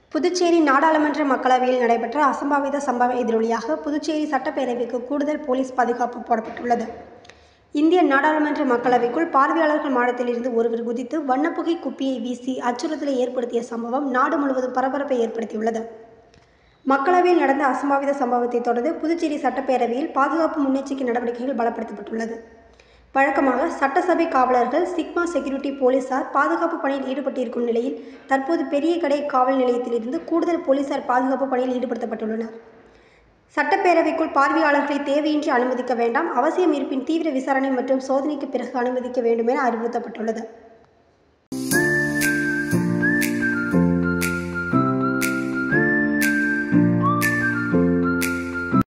புதுச்சேரி நாடாளுமன்ற மக்களவையில் நடைபெற்ற அசம்பாவித சம்பவ எதிரொலியாக புதுச்சேரி சட்டப்பேரவைக்கு கூடுதல் போலீஸ் பாதுகாப்பு போடப்பட்டுள்ளது. இந்திய நாடாளுமன்ற மக்களவைக்குள் பார்வையாளர்கள் மாடத்தில் இருந்து ஒருவர் குதித்து வண்ணப்புகை குப்பியை வீசி அச்சுறுத்தலை ஏற்படுத்திய சம்பவம் நாடு முழுவதும் பரபரப்பை ஏற்படுத்தியுள்ளது. மக்களவையில் நடந்த அசம்பாவித சம்பவத்தை தொடர்ந்து புதுச்சேரி சட்டப்பேரவையில் பாதுகாப்பு முன்னெச்சரிக்கை நடவடிக்கைகள் பலப்படுத்தப்பட்டுள்ளது. வழக்கமாக சட்டசபை காவலர்கள் சிக்மா செக்யூரிட்டி போலீசார் பாதுகாப்பு பணியில் ஈடுபட்டிருக்கும் நிலையில் தற்போது பெரியகடை காவல் நிலையத்தில் இருந்து கூடுதல் போலீசார் பாதுகாப்பு பணியில் ஈடுபடுத்தப்பட்டுள்ளனர். சட்டப்பேரவைக்குள் பார்வையாளர்களை தேவையின்றி அனுமதிக்க வேண்டாம் அவசியம் இருப்பின் தீவிர விசாரணை மற்றும் சோதனைக்கு பிறகு அனுமதிக்க வேண்டும் என அறிவுறுத்தப்பட்டுள்ளது.